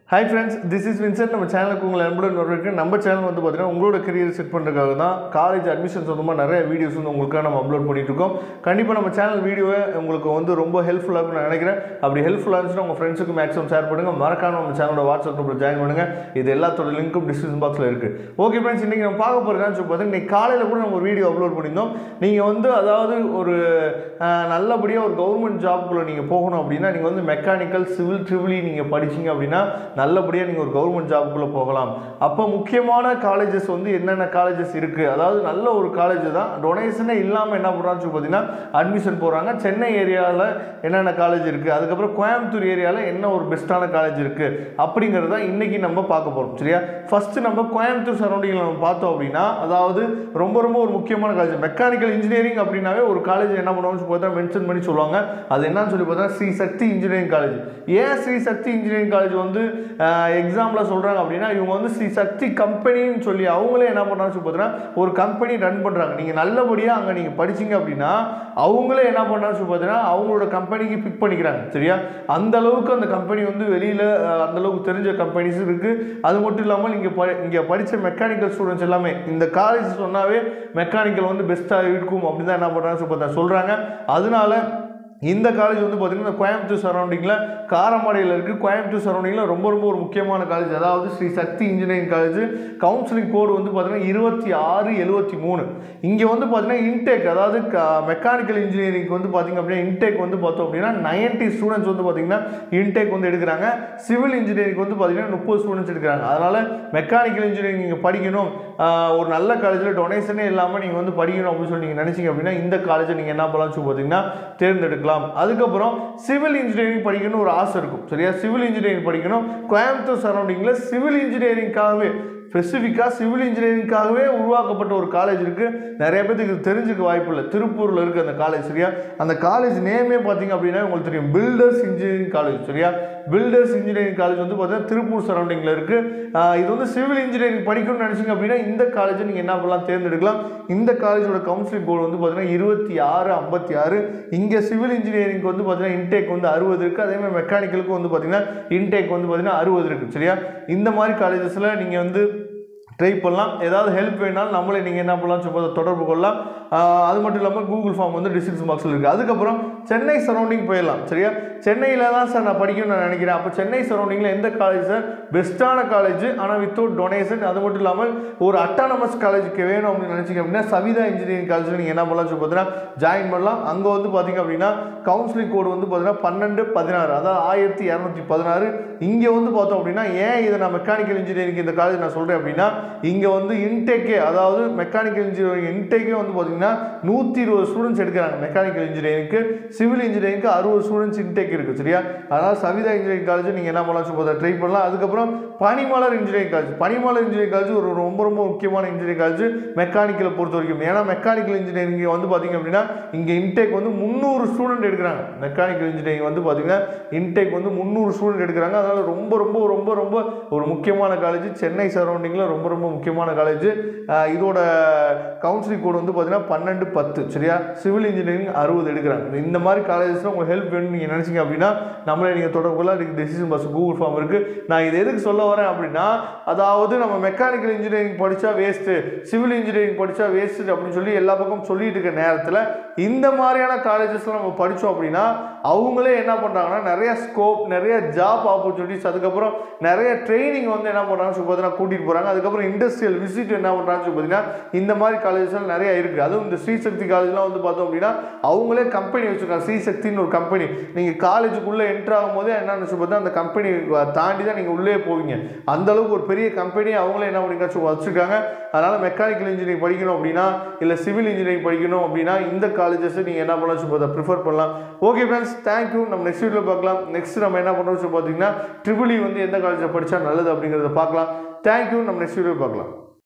hi friends this is Vincent நம்ம சேனலுக்கு உங்களை அன்புடன் வரவேற்க நம்ம சேனல் வந்து பார்த்தீங்கன்னா உங்களோட கரியர் செட் பண்ணுறதுக்காக தான் காலேஜ் அட்மிஷன் சொந்தமாக நிறைய வீடியோஸ் வந்து உங்களுக்காக நம்ம அப்லோட் பண்ணிட்டு இருக்கோம் கண்டிப்பாக நம்ம சேனல் வீடியோவை உங்களுக்கு வந்து ரொம்ப ஹெல்ப்ஃபுல்லாக இருக்கும்னு நான் நினைக்கிறேன் அப்படி ஹெல்ப்ஃபுல்லாக இருந்துச்சுன்னா உங்கள் ஃப்ரெண்ட்ஸுக்கு மேக்ஸிமம் ஷேர் பண்ணுங்கள் மறக்காம நம்ம சேனலோட வாட்ஸ்அப் குரூப்பில் ஜாயின் பண்ணுங்கள் இது எல்லாத்தோட லிங்க்கும் டிஸ்கிரிப்ஷன் பாக்ஸில் இருக்குது ஓகே ஃப்ரெண்ட்ஸ் இன்றைக்கி நம்ம பார்க்க போகிறதான்னு சொல்லி பார்த்தீங்கன்னா இன்னைக்கு காலையில் கூட நம்ம ஒரு வீடியோ அப்லோட் பண்ணியிருந்தோம் நீங்கள் வந்து அதாவது ஒரு அஹ், நல்லபடியாக ஒரு கவர்மெண்ட் ஜாப்குள்ளே நீங்கள் போகணும் அப்படின்னா நீங்கள் வந்து மெக்கானிக்கல் சிவில் ட்ரிபிளி நீங்கள் படிச்சீங்க அப்படின்னா நல்லபடியாக நீங்கள் ஒரு கவர்மெண்ட் ஜாப்குள்ளே போகலாம் அப்போ முக்கியமான காலேஜஸ் வந்து என்னென்ன காலேஜஸ் இருக்குது அதாவது நல்ல ஒரு காலேஜ் தான் டொனேஷனே இல்லாமல் என்ன பண்ணுறான்னு சொல்லி பார்த்தீங்கன்னா அட்மிஷன் போகிறாங்க சென்னை ஏரியாவில் என்னென்ன காலேஜ் இருக்குது அதுக்கப்புறம் கோயம்புத்தூர் ஏரியாவில் என்ன ஒரு பெஸ்ட்டான காலேஜ் இருக்குது அப்படிங்கிறது தான் இன்றைக்கி நம்ம பார்க்க போகிறோம் சரியா ஃபஸ்ட்டு நம்ம கோயம்புத்தூர் சரௌண்டிங்கில் நம்ம பார்த்தோம் அப்படின்னா அதாவது ரொம்ப ரொம்ப ஒரு முக்கியமான காலேஜ் மெக்கானிக்கல் இன்ஜினியரிங் அப்படின்னாவே ஒரு காலேஜ் என்ன பண்ணுவோம்னு சொல்லி பார்த்தா மென்ஷன் பண்ணி சொல்லுவாங்க அது என்னன்னு சொல்லி பார்த்தா ஸ்ரீ சக்தி இன்ஜினியரிங் காலேஜ் ஏன் ஸ்ரீ சக்தி இன்ஜினியரிங் காலேஜ் வந்து எக்ஸாம்பிள் சொல்கிறாங்க அப்படின்னா இவங்க வந்து ஸ்ரீ சக்தி கம்பெனின்னு சொல்லி அவங்களே என்ன பண்ணுறாங்க சொல்லி பார்த்தீங்கன்னா ஒரு கம்பெனி ரன் பண்ணுறாங்க நீங்கள் நல்லபடியாக அங்கே நீங்கள் படிச்சீங்க அப்படின்னா அவங்களே என்ன பண்ணுறாங்க சொல்லி பார்த்தீங்கன்னா அவங்களோட கம்பெனிக்கு பிக் பண்ணிக்கிறாங்க சரியா அந்த அளவுக்கு அந்த கம்பெனி வந்து வெளியில் அந்த அளவுக்கு தெரிஞ்ச கம்பெனிஸ் இருக்குது அது மட்டும் இல்லாமல் இங்கே ப இங்கே படித்த மெக்கானிக்கல் ஸ்டூடெண்ட்ஸ் எல்லாமே இந்த காலேஜ் சொன்னாவே மெக்கானிக்கல் வந்து பெஸ்ட்டாக இருக்கும் அப்படின்னு தான் என்ன பண்ணுறாங்க சொல்லி பார்த்தா சொல்கிறாங்க அதனால இந்த காலேஜ் வந்து பார்த்திங்கன்னா கோயம்புத்தூர் சரௌண்டிங்கில் காரமடையில் இருக்குது கோயம்புத்தூர் சரௌண்டிங்கில் ரொம்ப ரொம்ப ஒரு முக்கியமான காலேஜ் அதாவது Sri Sakthi engineering college counselling code வந்து பார்த்திங்கன்னா இருபத்தி ஆறு எழுபத்தி மூணு இங்கே வந்து பார்த்திங்கன்னா இன்டேக் அதாவது மெக்கானிக்கல் இன்ஜினியரிங் வந்து பார்த்திங்க அப்படின்னா இன்டேக் வந்து பார்த்தோம் அப்படின்னா நைன்ட்டி ஸ்டூடெண்ட்ஸ் வந்து பார்த்திங்கன்னா இன்டேக் வந்து எடுக்கிறாங்க சிவில் இன்ஜினியரிங் வந்து பார்த்திங்கன்னா முப்பது ஸ்டூடெண்ட்ஸ் எடுக்கிறாங்க அதனால் மெக்கானிக்கல் இன்ஜினியரிங் நீங்கள் படிக்கணும் ஆஹ் ஒரு நல்ல காலேஜில் டொனேஷனே இல்லாமல் நீங்கள் வந்து படிக்கணும் அப்படின்னு சொல்லி நீங்கள் நினச்சிங்க அப்படின்னா இந்த காலேஜை நீங்கள் என்ன பண்ணலாம் சொல்லி பார்த்தீங்கன்னா தேர்ந்தெடுக்கலாம் அதுக்கப்புறம் சிவில் இன்ஜினியரிங் படிக்கணும்னு ஒரு ஆசை இருக்கும் சரியா சிவில் இன்ஜினியரிங் படிக்கணும் கோயம்புத்தூர் சரௌண்டிங்கில் சிவில் இன்ஜினியரிங்காகவே ஸ்பெசிஃபிக்காக சிவில் இன்ஜினியரிங்காகவே உருவாக்கப்பட்ட ஒரு காலேஜ் இருக்குது நிறைய பேருக்கு இது தெரிஞ்சுக்க வாய்ப்பு இல்லை திருப்பூரில் இருக்குது அந்த காலேஜ் சரியா அந்த காலேஜ் நேமே பார்த்தீங்க அப்படின்னா உங்களுக்கு தெரியும் பில்டர்ஸ் இன்ஜினியரிங் காலேஜ் சரியா பில்டர்ஸ் இன்ஜினியரிங் காலேஜ் வந்து பார்த்தீங்கன்னா திருப்பூர் சரௌண்டிங்கில் இருக்குது இது வந்து சிவில் இன்ஜினியரிங் படிக்கணும்னு நினச்சிங்க அப்படின்னா இந்த காலேஜை நீங்கள் என்ன பண்ணலாம் தேர்ந்தெடுக்கலாம் இந்த காலேஜோட கவுன்சிலிங் கோடு வந்து பார்த்தீங்கன்னா இருபத்தி ஆறு ஐம்பத்தி ஆறு இங்கே சிவில் இன்ஜினியரிங்க்கு வந்து பார்த்தீங்கன்னா இன்டேக் வந்து அறுபது இருக்குது அதே மாதிரி மெக்கானிக்கலுக்கு வந்து பார்த்தீங்கன்னா இன்டேக் வந்து பார்த்தீங்கன்னா அறுபது இருக்குது சரியா இந்த மாதிரி காலேஜஸில் நீங்கள் வந்து ட்ரை பண்ணலாம் ஏதாவது ஹெல்ப் வேணாலும் நம்மளே நீங்கள் என்ன பண்ணலாம் சொல்லி தொடர்பு கொள்ளலாம் ஆஹ் அது மட்டும் இல்லாமல் கூகுள் ஃபார்ம் வந்து டிஸ்கிரிப்ஷன் பாக்ஸில் இருக்குது அதுக்கப்புறம் சென்னை சரௌண்டிங் போயிடலாம் சரியா சென்னையில் தான் சார் நான் படிக்கணும்னு நான் நினைக்கிறேன் அப்போ சென்னை சரௌண்டிங்கில் எந்த காலேஜ் சார் பெஸ்ட்டான காலேஜ் ஆனால் வித்தவுட் டொனேஷன் அது மட்டும் இல்லாமல் ஒரு அட்டானமஸ் காலேஜுக்கு வேணும் அப்படின்னு நினச்சிங்க அப்படின்னா சவிதா இன்ஜினியரிங் காலேஜில் நீங்கள் என்ன பண்ணலாம் சொல்லி பார்த்தீங்கன்னா ஜாயின் பண்ணலாம் அங்கே வந்து பார்த்தீங்க அப்படின்னா கவுன்சிலிங் கோடு வந்து பார்த்தீங்கன்னா பன்னெண்டு பதினாறு அதாவது ஆயிரத்தி இரநூத்தி பதினாறு இங்கே வந்து பார்த்தோம் அப்படின்னா ஏன் இதை நான் மெக்கானிக்கல் இன்ஜினியரிங் இந்த காலேஜ் நான் சொல்கிறேன் அப்படின்னா இங்கே வந்து இன்டேக்கே அதாவது மெக்கானிக்கல் இன்ஜினியரிங் இன்டேக்கே வந்து பார்த்தீங்கன்னா நூற்றி இருபது ஸ்டூடெண்ட்ஸ் எடுக்கிறாங்க மெக்கானிக்கல் இன்ஜினியரிங்க்கு சிவில் இன்ஜினியரிங்க்கு அறுபது ஸ்டூடெண்ட்ஸ் இன்டேக் இருக்குது சரியா அதனால் சவிதா இன்ஜினியரிங் காலேஜ் நீங்கள் என்ன பண்ணலாம் சொல்லி ட்ரை பண்ணலாம் அதுக்கப்புறம் Panimalar engineering college Panimalar engineering college ஒரு ரொம்ப ரொம்ப முக்கியமான இன்ஜினியரிங் காலேஜ் மெக்கானிக்கலை பொறுத்த வரைக்கும் ஏன்னா மெக்கானிக்கல் இன்ஜினியரிங் வந்து பார்த்தீங்க அப்படின்னா இங்கே இன்டேக் வந்து முந்நூறு ஸ்டூடெண்ட் எடுக்கிறாங்க மெக்கானிக்கல் இன்ஜினியரிங் வந்து பார்த்தீங்கன்னா இன்டேக் வந்து முந்நூறு ஸ்டூடெண்ட் எடுக்கிறாங்க அதனால் ரொம்ப ரொம்ப ரொம்ப ரொம்ப ஒரு முக்கியமான காலேஜ் சென்னை சரௌண்டிங்கில் ரொம்ப ரொம்ப முக்கியமான காலேஜ் இதோட கவுன்சிலிங் கோடு வந்து பார்த்தீங்கன்னா பன்னெண்டு பத்து சரியா சிவில் இன்ஜினியரிங் அறுபது எடுக்கிறாங்க இந்த மாதிரி காலேஜஸில் உங்களுக்கு ஹெல்ப் வேணும்னு நீங்கள் நினச்சிங்க அப்படின்னா நம்மளே நீங்கள் தொடர்புல அதுக்கு டெசிஷன் பஸ் கூகுள் ஃபார்ம் இருக்குது நான் இது எதுக்கு சொல்ல வரேன் அப்படின்னா அதாவது நம்ம மெக்கானிக்கல் இன்ஜினியரிங் படித்தா வேஸ்ட்டு சிவில் இன்ஜினியரிங் படித்தா வேஸ்ட்டு அப்படின்னு சொல்லி எல்லா பக்கம் சொல்லிட்டு இருக்க நேரத்தில் இந்த மாதிரியான காலேஜஸ்லாம் நம்ம படித்தோம் அப்படின்னா அவங்களே என்ன பண்ணுறாங்கன்னா நிறைய ஸ்கோப் நிறைய ஜாப் ஆப்பர்ச்சுனிட்டிஸ் அதுக்கப்புறம் நிறைய ட்ரைனிங் வந்து என்ன பண்ணுறாங்க சொல்லி பார்த்தீங்கன்னா கூட்டிகிட்டு போகிறாங்க அதுக்கப்புறம் இண்டஸ்ட்ரியல் விசிட் என்ன பண்ணுறாங்க சொல்லி பார்த்தீங்கன்னா இந்த மாதிரி காலேஜஸ்லாம் நிறைய இருக்குது அதுவும் இந்த ஸ்ரீசக்தி காலேஜ்லாம் வந்து பார்த்தோம் அப்படின்னா அவங்களே கம்பெனி வச்சுருக்காங்க ஸ்ரீசக்தின்னு ஒரு கம்பெனி நீங்கள் காலேஜுக்குள்ளே என்ட்ரு ஆகும்போதே என்னன்னு சொல்லி பார்த்தா அந்த கம்பெனி தாண்டி தான் நீங்கள் உள்ளே போவீங்க அந்த அளவுக்கு ஒரு பெரிய கம்பெனி அவங்களே என்ன பண்ணிக்க வச்சுருக்காங்க அதனால் மெக்கானிக்கல் இன்ஜினியரிங் படிக்கணும் அப்படின்னா இல்லை சிவில் இன்ஜினியரிங் படிக்கணும் அப்படின்னா இந்த காலேஜஸை நீங்கள் என்ன பண்ணலாம் சொல்லி ப்ரிஃபர் பண்ணலாம் ஓகே ஃப்ரெண்ட்ஸ் தேங்க்யூ நம்ம நெக்ஸ்ட் வீடியோவில் பார்க்கலாம் நெக்ஸ்ட் நம்ம என்ன பண்ணுறோம் சொல்லி பார்த்தீங்கன்னா ட்ரிபிள் வந்து எந்த காலேஜில் படித்தா நல்லது அப்படிங்கிறத பார்க்கலாம் தேங்க்யூ நம்ம நெக்ஸ்ட் வீடியோ பார்க்கலாம்